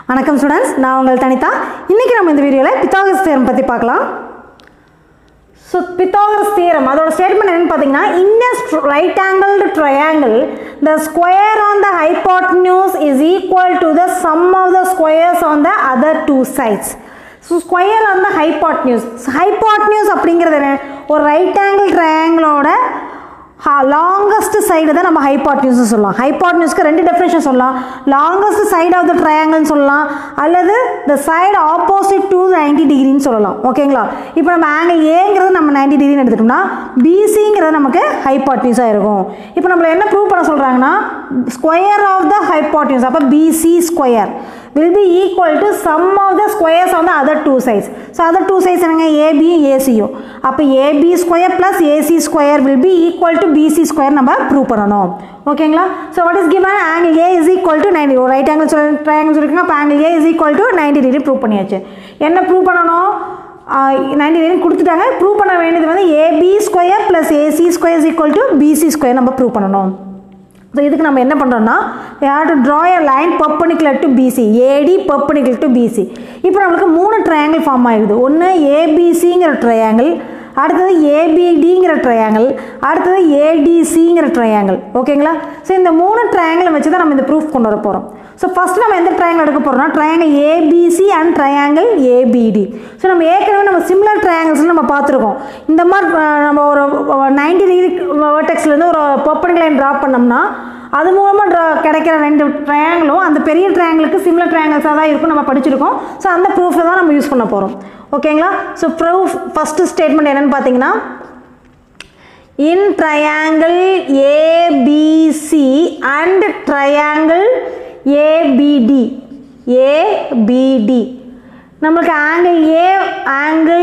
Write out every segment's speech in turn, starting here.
வணக்கம் ஸ்டூடெண்ட்ஸ் நான் உங்கள் தனிதா இன்றைக்கி நம்ம இந்த வீடியோவில் பித்தாகரஸ் தியரம் பற்றி பார்க்கலாம் ஸோ பித்தாகரஸ் தியரம் அதோட ஸ்டேட்மெண்ட் என்னன்னு பார்த்தீங்கன்னா in right angled triangle the square on the hypotenuse is equal to the sum of the squares on the other two sides so square on the hypotenuse hypotenuse அப்படிங்கிறது என்ன ஒரு right angle ட்ரையாங்கிளோட longest side தான் நம்ம hypotenuse சொல்லலாம் ஹைபாட்னியூஸ்க்கு ரெண்டு definition சொல்லலாம் லாங்கஸ்ட் சைடு ஆஃப் த ட்ரையாங்கிள்னு சொல்லலாம் அல்லது the side opposite to ninety டிகிரின்னு சொல்லலாம் ஓகேங்களா இப்போ நம்ம ஆங்கிள் ஏங்கிறது நம்ம நைன்டி டிகிரின்னு எடுத்துட்டோம்னா பிசிங்கிறது நமக்கு ஹைபாட்னியூஸாக இருக்கும் இப்போ நம்மள என்ன ப்ரூவ் பண்ண சொல்கிறாங்கன்னா ஸ்கொயர் ஆஃப் த ஹைபாட்னியூஸ் அப்போ BC square will be equal to sum of the squares on the other two sides. So, other two sides என்னங்க AB, ACO. அப்போ AB square plus AC square will be equal to BC square நம்ம prove பண்ணணும் ஓகேங்களா so what is given angle A is equal to ninety ஒரு right angle சொல் triangle சொல்லியிருக்காங்க அப்போ angle A is equal to ninety degree prove பண்ணியாச்சு என்ன prove பண்ணணும் நைன்டி டிகிரி கொடுத்துட்டாங்க ப்ரூவ் பண்ண வேண்டியது வந்து AB square plus AC square is equal to BC square நம்ம ப்ரூவ் பண்ணணும் ஸோ இதுக்கு நம்ம என்ன பண்ணுறோம்னா have to draw a line perpendicular to BC AD perpendicular to BC இப்போ நம்மளுக்கு மூணு ட்ரையாங்கிள் ஃபார்ம் ஆகிடுது ஒன்று ஏபிசிங்கிற ட்ரையாங்கிள் அடுத்தது ஏபிடிங்கிற ட்ரையாங்கிள் அடுத்தது ஏடிசிங்கிற ட்ரையாங்கிள் ஓகேங்களா ஸோ இந்த மூணு ட்ரையாங்கிளை வச்சு தான் நம்ம இந்த ப்ரூஃப் கொண்டு வர போகிறோம் ஸோ ஃபஸ்ட் நம்ம எந்த ட்ரையாங்கிள் எடுக்க போகிறோம்னா triangle ABC and triangle ABD so நம்ம ஏற்கனவே நம்ம சிமிலர் ட்ரையாங்கிள்ஸ் நம்ம பார்த்துருக்கோம் இந்த மாதிரி நம்ம ஒரு நைன்டி டிகிரி வேர்டெக்ஸ்லேருந்து ஒரு பர்பனிக் லைன் ட்ரா பண்ணோம்னா அது மூலமாக ட்ரா கிடைக்கிற ரெண்டு ட்ரையாங்கிளும் அந்த பெரிய ட்ரையாங்கிளுக்கு சிமிலர் ட்ரையாங்கிள்ஸாக தான் இருக்கும் நம்ம படிச்சிருக்கோம் ஸோ அந்த ப்ரூஃபை தான் நம்ம யூஸ் பண்ண போகிறோம் ஓகேங்களா ஸோ ப்ரூஃப் ஃபஸ்ட்டு ஸ்டேட்மெண்ட் என்னென்னு பார்த்தீங்கன்னா in triangle ABC and triangle ABD ABD நம்மளுக்கு angle A angle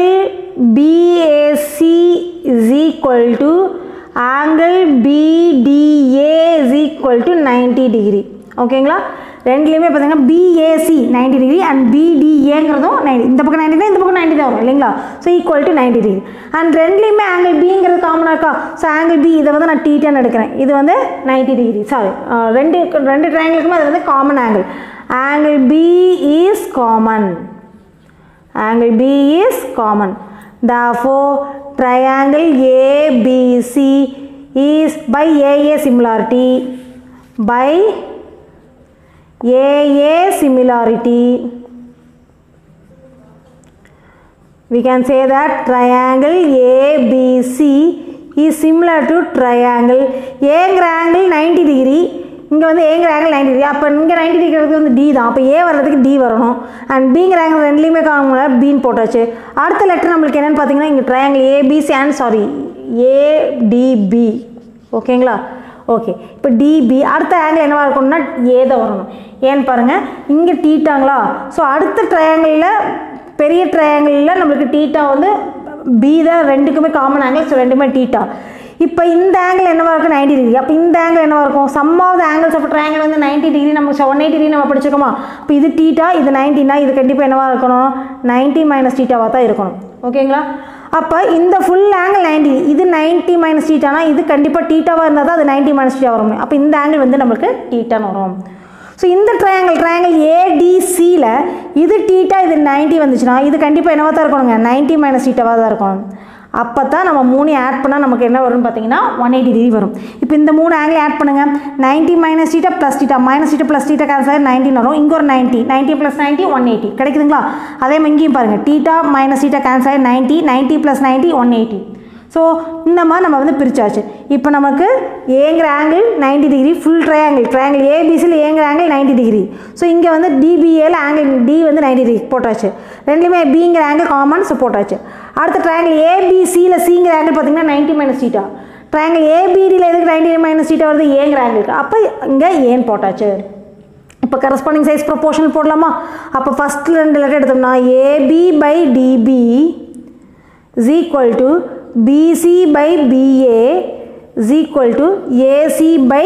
BAC is equal to angle BDA is equal to ninety degree ஓகேங்களா ரெண்டுலேயுமே பார்த்தீங்கன்னா பிஏசி நைன்டி டிகிரி அண்ட் பிடிஏங்கிறதும் நைன்டி இந்த பக்கம் நைன்டி தான் இந்த பக்கம் நைன்டி தான் வரும் இல்லைங்களா so equal to ninety degree and ரெண்டுலேயுமே ஆங்கிள் பிங்கிறது காமனாக இருக்கா ஸோ ஆங்கிள் பி இதை வந்து நான் டீட்டான்னு எடுக்கிறேன் இது வந்து நைன்டி டிகிரி சாரி ரெண்டு ரெண்டு ட்ரையாங்கிளுக்குமே அது வந்து common angle angle B is common angle B is common. Therefore, triangle ABC is by AA similarity by AA similarity we can say that triangle ABC is similar to triangle ஏங்கிற angle 90 degree இங்கே வந்து ஏங்கிற angle ninety degree அப்போ இங்கே ninety degree வந்து D தான் அப்போ ஏ வர்றதுக்கு டி வரணும் அண்ட் பிங்கிற ஆங்கிள் ரெண்டுலேயுமே காணுங்கள பீன் போட்டாச்சு அடுத்த லெட்டர் நம்மளுக்கு என்னென்னு பார்த்தீங்கன்னா இங்கே triangle ABC and sorry ADB ஓகேங்களா ஓகே இப்போ டிபி அடுத்த ஆங்கிள் என்னவாக இருக்கணும்னா ஏ தான் வரணும் ஏன்னு பாருங்கள் இங்கே டீட்டாங்களா ஸோ அடுத்த ட்ரையாங்கிளில் பெரிய ட்ரையாங்கிளில் நம்மளுக்கு டீட்டா வந்து பி தான் ரெண்டுக்குமே காமன் ஆங்கிள் ஸோ ரெண்டுமே டீட்டா இப்போ இந்த ஆங்கிள் என்னவா இருக்கும் நைன்டி டிகிரி அப்போ இந்த ஆங்கிள் என்னவா இருக்கும் sum of the angles of triangle வந்து நைன்டி டிகிரி நம்ம ஒன் எயிட்டி டிகிரி நம்ம படிச்சிருக்கோமா இப்போ இது டீட்டா இது நைன்டினா இது கண்டிப்பாக என்னவா இருக்கணும் நைன்ட்டி மைனஸ் டீட்டாவாக தான் இருக்கணும் ஓகேங்களா அப்போ இந்த ஃபுல் ஆங்கிள் நைன்டி இது நைன்ட்டி மைனஸ் டீட்டானா இது கண்டிப்பாக டீட்டாவாக இருந்தால் தான் அது நைன்ட்டி மைனஸ் டீட்டா வரும் அப்போ இந்த ஆங்கிள் வந்து நம்மளுக்கு டீட்டான்னு வரும் ஸோ இந்த ட்ரையாங்கிள் ட்ரையாங்கிள் ஏடிசியில் இது டீட்டா இது நைன்ட்டி வந்துச்சுன்னா இது கண்டிப்பாக என்னவாக தான் இருக்கணுங்க நைன்ட்டி மைனஸ் டீட்டாவாக தான் இருக்கணும் அப்போ தான் நம்ம மூணு ஆட் பண்ணால் நமக்கு என்ன வரும்னு பார்த்தீங்கன்னா ஒன் எயிட்டி டிகிரி வரும் இப்போ இந்த மூணு ஆங்கிள் ஆட் பண்ணுங்கள் ninety minus theta plus theta minus theta plus theta cancel ஆகி நைன்டீன் வரும் இங்கே ஒரு ninety ninety plus ninety one eighty கிடைக்குதுங்களா அதே மாதிரி இங்கேயும் பாருங்கள் டீட்டா மைனஸ் டீட்டா கேன்சல் ஆகி ninety ninety plus ninety one eighty so இந்த மாதிரி நம்ம வந்து பிரிச்சாச்சு இப்போ நமக்கு ஏங்கிற angle ninety degree full triangle triangle ஏபிசியில் ஏங்கிற ஆங்கிள் நைன்டி டிகிரி ஸோ இங்கே வந்து டிபிஏல ஆங்கிள் டி வந்து நைன்டி டிகிரி போட்டாச்சு ரெண்டுலேயுமே பிங்கிற ஆங்கிள் காமன் ஸோ போட்டாச்சு அடுத்த ட்ரையாங்கிள் ஏபிசியில் சிங்கிற ஆங்கிள் பார்த்தீங்கன்னா நைன்ட்டி மைனஸ் டீட்டா ட்ரையாங்கிள் ஏபிடியில் எதுக்கு நைன்டி மைனஸ் டீட்டா வருது ஏங்கிற ஆங்கிளுக்கு அப்போ இங்கே ஏன் போட்டாச்சு இப்போ கரஸ்பாண்டிங் சைஸ் ப்ரொப்போர்ஷன் போடலாமா அப்போ ஃபஸ்ட் ரெண்டு லெட்டர் எடுத்தோம்னா AB by DB is equal to BC by BA is equal to AC by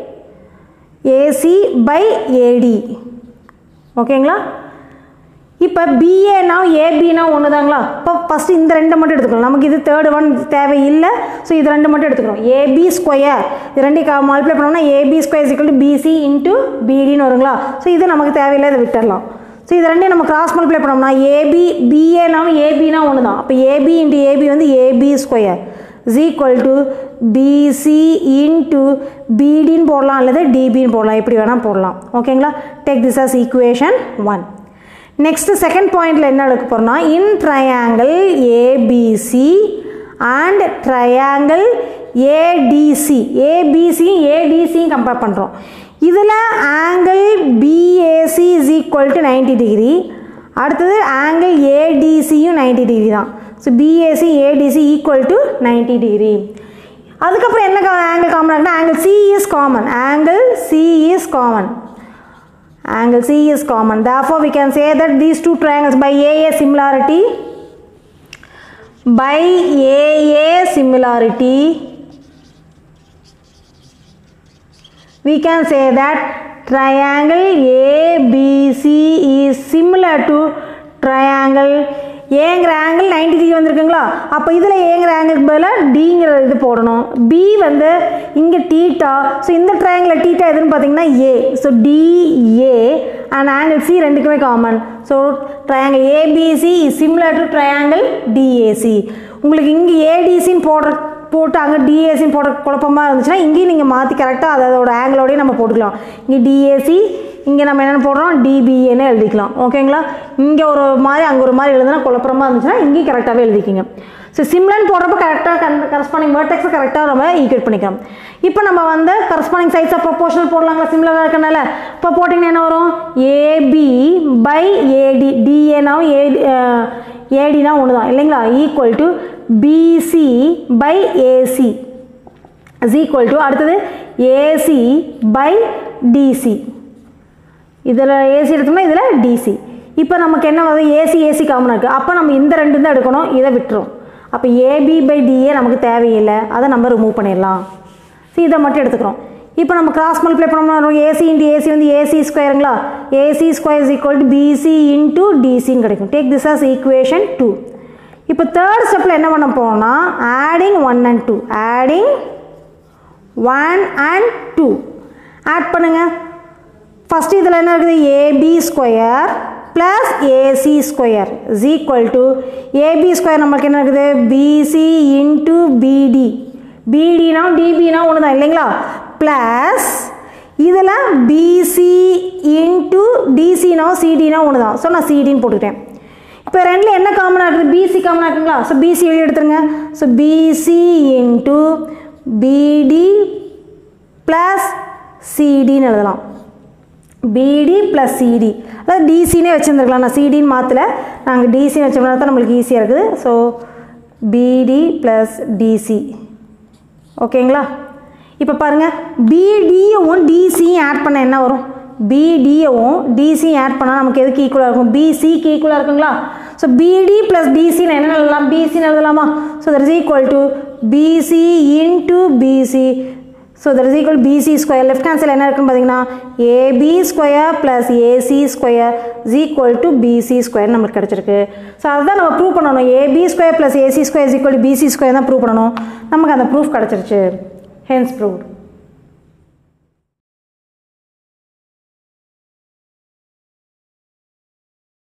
AC by AD ஓகேங்களா இப்போ பிஏனா ஏபினா ஒன்று தாங்களா இப்போ ஃபஸ்ட்டு இந்த ரெண்டை மட்டும் எடுத்துக்கலாம் நமக்கு இது தேர்ட் ஒன் தேவையில்லை ஸோ இது ரெண்டு மட்டும் எடுத்துக்கிறோம் ஏபி ஸ்கொயர் இது ரெண்டு மல்டிப்ளை பண்ணோம்னா AB square equal to BC into பிடின்னு வருங்களா ஸோ இது நமக்கு தேவையில்லை இதை விட்டுடலாம் ஸோ இது ரெண்டையும் நம்ம கிராஸ் மல்டிப்ளை பண்ணோம்னா ஏபி பிஏனாவும் ஏபினா ஒன்று தான் அப்போ ஏபி இன்ட்டு ஏபி வந்து AB square is equal to BC into பிடின்னு போடலாம் அல்லது டிபின்னு போடலாம் எப்படி வேணால் போடலாம் ஓகேங்களா take this as equation one next second பாயிண்டில் என்ன எடுக்க போகிறோம்னா in triangle ABC and triangle ADC ஏபிசியும் ஏடிசியும் கம்பேர் பண்ணுறோம் இதில் angle BAC is equal to ninety degree அடுத்தது ஆங்கிள் ஏடிசியும் நைன்டி டிகிரி தான் so BAC ADC equal to ninety degree அதுக்கப்புறம் என்ன ஆங்கிள் காமன் இருக்குன்னா angle C is common angle C is common angle C is common. Therefore, we can say that these two triangles by AA similarity, by AA similarity, we can say that triangle ABC is similar to triangle ஏங்கிற angle ninety degree வந்திருக்குங்களா அப்போ இதில் ஏங்கிற ஆங்கிளுக்கு பதிலாக டிங்கிற இது போடணும் B வந்து இங்கே டீட்டா ஸோ இந்த ட்ரையாங்கிள் டீட்டா எதுன்னு பார்த்தீங்கன்னா A so DA and angle C ரெண்டுக்குமே common so triangle ABC is similar to triangle DAC உங்களுக்கு இங்கே ஏடிசின்னு போடுற போட்டு அங்கே டிஏசின்னு போடுற குழப்பமாக இருந்துச்சுன்னா இங்கேயும் நீங்கள் மாற்றி கரெக்டாக அதோட ஆங்கிளோடய நம்ம போட்டுக்கலாம் இங்கே டிஏசி இங்கே நம்ம என்னென்ன போடுறோம் டிபிஏன்னு எழுதிக்கலாம் ஓகேங்களா இங்கே ஒரு மாதிரி அங்கே ஒரு மாதிரி எழுதுனா குழப்பமா இருந்துச்சுன்னா இங்கேயும் கரெக்டாகவே எழுதிக்கிங்க ஸோ சிம்லன் போடுறப்ப கரெக்டாக கன் கரஸ்பாண்டிங் வேர்டெக்ஸை கரெக்டாக நம்ம ஈக்குவேட் பண்ணிக்கலாம் இப்போ நம்ம வந்து கரஸ்பாண்டிங் சைட்ஸ் ஆஃப் ப்ரொபோஷனல் போடலாங்களா சிம்லராக இருக்கனால இப்போ போட்டிங்கன்னா என்ன வரும் ஏபி பை ஏடி டிஏனாவும் ஏடி ஏடினா ஒன்று தான் இல்லைங்களா equal to BC by AC is equal to அடுத்தது ஏசி பை டிசி இதில் ஏசி எடுத்தோம்னா இதில் டிசி இப்போ நமக்கு என்ன வருது ஏசி ஏசி காமனாக இருக்குது அப்போ நம்ம இந்த ரெண்டு தான் எடுக்கணும் இதை விட்டுரும் அப்போ ஏபி பை டிஏ நமக்கு தேவையில்லை அதை நம்ம ரிமூவ் பண்ணிடலாம் ஸோ இதை மட்டும் எடுத்துக்கிறோம் இப்போ நம்ம கிராஸ் மல்டிப்ளை பண்ணோம்னா ஏசி இன்ட்டு ஏசி வந்து ஏசி ஸ்கொயருங்களா AC square is equal to BC into டிசின்னு கிடைக்கும் take this as equation two இப்போ தேர்ட் ஸ்டெப்பில் என்ன பண்ண போகிறோம்னா adding one and two adding one and two add பண்ணுங்கள் ஃபஸ்ட் இதில் என்ன இருக்குது AB square plus AC square is equal to AB square நம்மளுக்கு என்ன இருக்குது பிசி இன்ட்டு பிடி பிடினா டிபினா ஒன்று தான் இல்லைங்களா ப்ளஸ் இதில் பிசி இன்ட்டு டிசினா சிடினா ஒன்று தான் ஸோ நான் சிடின்னு போட்டுக்கிட்டேன் இப்போ ரெண்டில் என்ன காமனாக இருக்குது பிசி காமனாக இருக்குங்களா ஸோ பிசி வெளியே எடுத்துருங்க so BC into BD plus சிடின்னு எழுதலாம் பிடி ப்ளஸ் சிடி அதாவது டிசினே வச்சுருந்துருக்கலாம் நான் சிடின்னு மாற்றல நாங்கள் டிசின்னு வச்சோம்னா தான் நம்மளுக்கு ஈஸியாக இருக்குது ஸோ பிடி ப்ளஸ் டிசி ஓகேங்களா இப்போ பாருங்கள் பிடியவும் டிசியும் ஆட் பண்ண என்ன வரும் பிடியவும் டிசியும் ஆட் பண்ணால் நமக்கு எதுக்கு ஈக்குவலாக இருக்கும் பிசிக்கு ஈக்குவலாக இருக்குங்களா ஸோ பிடி ப்ளஸ் டிசின்னு என்ன எழுதலாம் பிசின்னு எழுதலாமா so that is equal to BC into BC so that is equal BC square left hand சைடில் என்ன இருக்குன்னு பார்த்தீங்கன்னா AB square plus AC square is equal to BC square நம்மளுக்கு கிடச்சிருக்கு ஸோ அதுதான் நம்ம ப்ரூவ் பண்ணணும் AB square plus AC square is equal to BC square தான் ப்ரூவ் பண்ணணும் நமக்கு அந்த ப்ரூஃப் கிடச்சிருச்சு ஹென்ஸ் ப்ரூவ்ட்